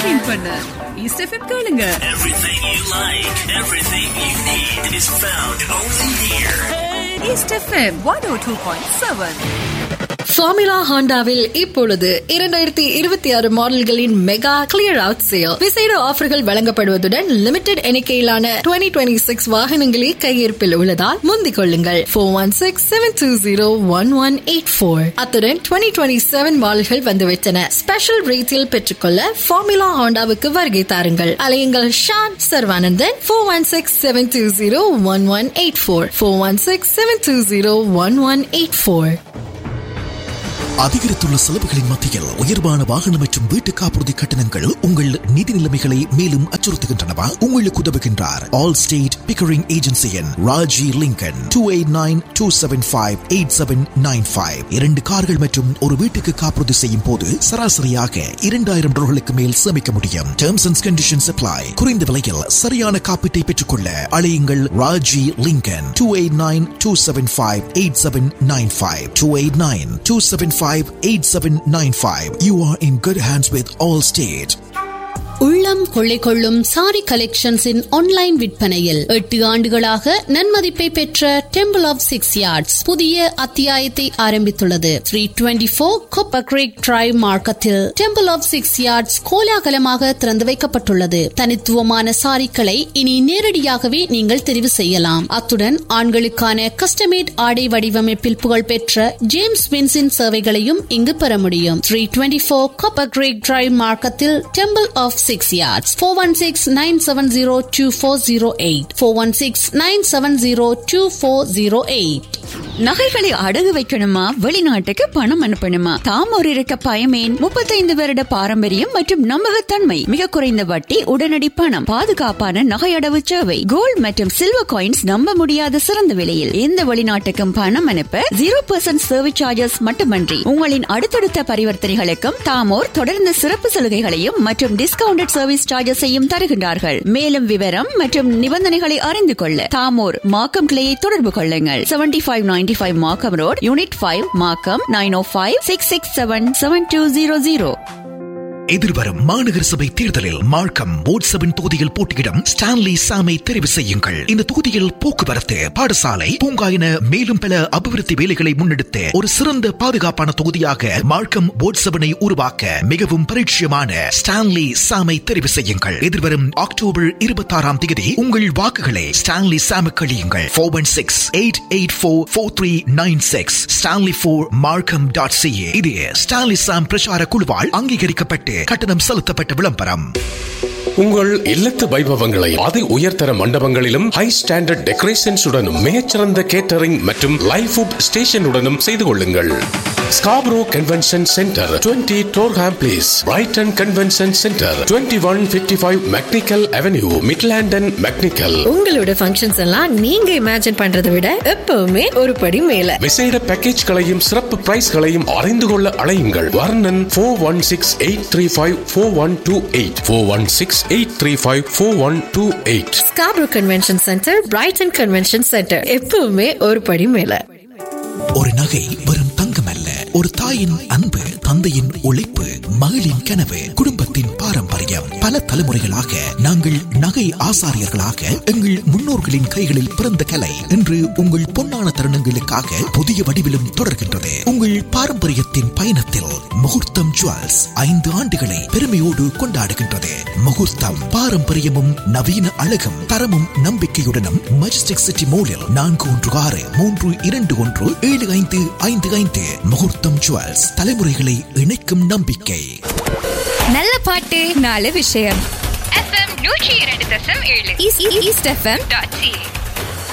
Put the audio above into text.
Tune பண்ண East FM கேளுங்க Everything you like, everything you need is found only here. East FM one O two point seven formula ஹாண்டாவில் இப்பொழுது இரண்டாயிரத்தி இருபத்தி ஆறு மாடல்களின் மெகா கிளியர் அவுட் சேல் விசேட ஆஃபர்கள் வழங்கப்படுவதுடன் லிமிடெட் எண்ணிக்கையிலான 2026 டுவெண்ட்டி சிக்ஸ் வாகனங்களே கையிருப்பில் உள்ளதால் முந்திக் கொள்ளுங்கள் four one six seven two zero one one eight four அத்துடன் டுவெண்ட்டி டுவெண்ட்டி செவன் மாடல்கள் வந்துவிட்டன ஸ்பெஷல் ரேட்டில் பெற்றுக்கொள்ள ஃபார்முலா ஹாண்டாவுக்கு வருகை தாருங்கள் அலையுங்கள் Shan Sarvanandan four one six seven two zero one one eight four four one six seven two zero one one eight four அதிகரித்துள்ள செலவுகளின் மத்தியில் உயர்வான வாகனம் மற்றும் வீட்டு காப்புறுதி கட்டணங்கள் உங்கள் நிதி நிலைமைகளை மேலும் அச்சுறுத்துகின்றனவா உங்களுக்கு உதவுகின்றார் ஆல் ஸ்டேட் பிக்கரிங் ஏஜென்சியின் Raji Lingan two eight nine two seven five eight seven nine five இரண்டு கார்கள் மற்றும் ஒரு வீட்டுக்கு காப்புறுதி செய்யும் போது சராசரியாக இரண்டாயிரம் டாலர்களுக்கு மேல் சேமிக்க முடியும் டேர்ம்ஸ் அண்ட் கண்டிஷன்ஸ் அப்ளை குறைந்த விலையில் சரியான காப்பீட்டை பெற்றுக்கொள்ள அழையுங்கள் Raji Lingan two eight nine two seven five eight seven nine five two eight nine two seven five eight seven nine five you are in good hands with Allstate உள்ளம் கொள்ளை கொள்ளும் sorry கலெக்ஷன்ஸின் online விற்பனையில் எட்டு ஆண்டுகளாக நன்மதிப்பை பெற்ற டெம்பிள் ஆஃப் சிக்ஸ் யார்ட்ஸ் புதிய அத்தியாயத்தை ஆரம்பித்துள்ளது three twenty four copper creek drive மார்க்கத்தில் டெம்பிள் ஆஃப் சிக்ஸ் யார்ட்ஸ் கோலாகலமாக திறந்து வைக்கப்பட்டுள்ளது தனித்துவமான சாரிக்களை இனி நேரடியாகவே நீங்கள் தெரிவு செய்யலாம் அத்துடன் ஆண்களுக்கான கஸ்டமேட் ஆடை வடிவமைப்பில் புகழ்பெற்ற ஜேம்ஸ் வின்ஸின் சேவைகளையும் இங்கு பெற முடியும் three twenty four copper creek drive மார்க்கத்தில் temple of six yards four one six nine seven zero two four zero eight four one six nine seven zero two four zero eight நகைகளை அடகு வைக்கணுமா வெளிநாட்டுக்கு பணம் அனுப்பணுமா தாம் ஒரு இருக்க பயமேன் முப்பத்தைந்து வருட பாரம்பரியம் மற்றும் நம்பகத்தன்மை மிக குறைந்த வட்டி உடனடி பணம் பாதுகாப்பான நகை அடவு சேவை கோல்ட் மற்றும் சில்வர் காயின்ஸ் நம்ப முடியாத சிறந்த விலையில் எந்த வெளிநாட்டுக்கும் பணம் அனுப்ப ஜீரோ பர்சன்ட் சர்வீஸ் சார்ஜஸ் மட்டுமன்றி உங்களின் அடுத்தடுத்த பரிவர்த்தனைகளுக்கும் தாமோர் தொடர்ந்து சிறப்பு சலுகைகளையும் மற்றும் டிஸ்கவுண்டட் சர்வீஸ் சார்ஜஸையும் தருகின்றார்கள் மேலும் விவரம் மற்றும் நிபந்தனைகளை அறிந்து கொள்ள தாமோர் மாக்கம் கிளையை தொடர்பு கொள்ளுங்கள் seventy five ninety five Markham road unit five Markham nine O five six six seven seven two zero zero எதிர்வரும் மாநகர சபை தேர்தலில் மார்க்கம் போட்சபின் தொகுதியில் போட்டியிடும் ஸ்டான்லி சாமை தெரிவு செய்யுங்கள் இந்த தொகுதியில் போக்குவரத்து பாடசாலை பூங்கா என மேலும் பல அபிவிருத்தி வேலைகளை முன்னெடுத்து ஒரு சிறந்த பாதுகாப்பான தொகுதியாக மார்க்கம் போட்சபனை உருவாக்க மிகவும் பரிட்சயமான ஸ்டான்லி சாமை தெரிவு செய்யுங்கள் எதிர்வரும் அக்டோபர் இருபத்தி ஆறாம் தேதி உங்கள் வாக்குகளை ஸ்டான்லி சாமுக்கு அளியுங்கள் four one six eight eight four four three nine six Stanley four Markham dot CA இது ஸ்டான்லி சாம் பிரச்சார குழுவால் அங்கீகரிக்கப்பட்டு கட்டணம் செலுத்தப்பட்ட விளம்பரம் உங்கள் இல்லத்து வைபவங்களை அதி உயர்தர மண்டபங்களிலும் ஹை ஸ்டாண்டர்ட் டெக்கரேஷன்ஸ் உடனும் மிகச்சிறந்த கேட்டரிங் மற்றும் லைவ் ஃபுட் ஸ்டேஷனுடனும் செய்து கொள்ளுங்கள் Scarborough convention centre 20 Durham place Brighton convention centre 2155 one fifty five McNicoll avenue Midland and McNicoll உங்களோட ஃபங்க்ஷன்ஸ் எல்லாம் நீங்க இமேஜின் பண்றதை விட எப்பவுமே ஒரு படி மேல விசேட பேக்கேஜ்களையும் சிறப்பு பிரைஸ்களையும் அறிந்து கொள்ள அழையுங்கள் Varnan four one six eight three five four one two eight four one six eight three five four one two eight Scarborough convention centre Brighton convention centre எப்பவுமே ஒரு படி மேல ஒரு நகை வெறும் தங்கம் அல்ல ஒரு தாயின் அன்பு தந்தையின் உழைப்பு மகளின் கனவு குடும்பத்தின் பாரம்பரியம் பல தலைமுறைகளாக நாங்கள் நகை ஆசாரியர்களாக எங்கள் முன்னோர்களின் கைகளில் பிறந்த கலை இன்று உங்கள் பொன்னான தருணங்களுக்காக புதிய வடிவிலும் தொடர்கின்றது உங்கள் பாரம்பரியத்தின் பயணத்தில் முகூர்த்தம் ஜுவல்ஸ் ஐந்து ஆண்டுகளை பெருமையோடு கொண்டாடுகின்றது முகூர்த்தம் பாரம்பரியமும் நவீன அழகும் தரமும் நம்பிக்கையுடனும் மஜஸ்டிக் சிட்டி மோலில் நான்கு ஒன்று ஆறு மூன்று இரண்டு ஒன்று ஏழு ஐந்து ஐந்து ஐந்து முகூர்த்தம் ஜுவல்ஸ் தலைமுறைகளை இணைக்கும் நம்பிக்கை நல்ல பாட்டு நாலு விஷயம் எஃப்எம் நூற்றி இரண்டு தசம் ஏழு ஈஸ்ட் எஃப்எம் டாட் சி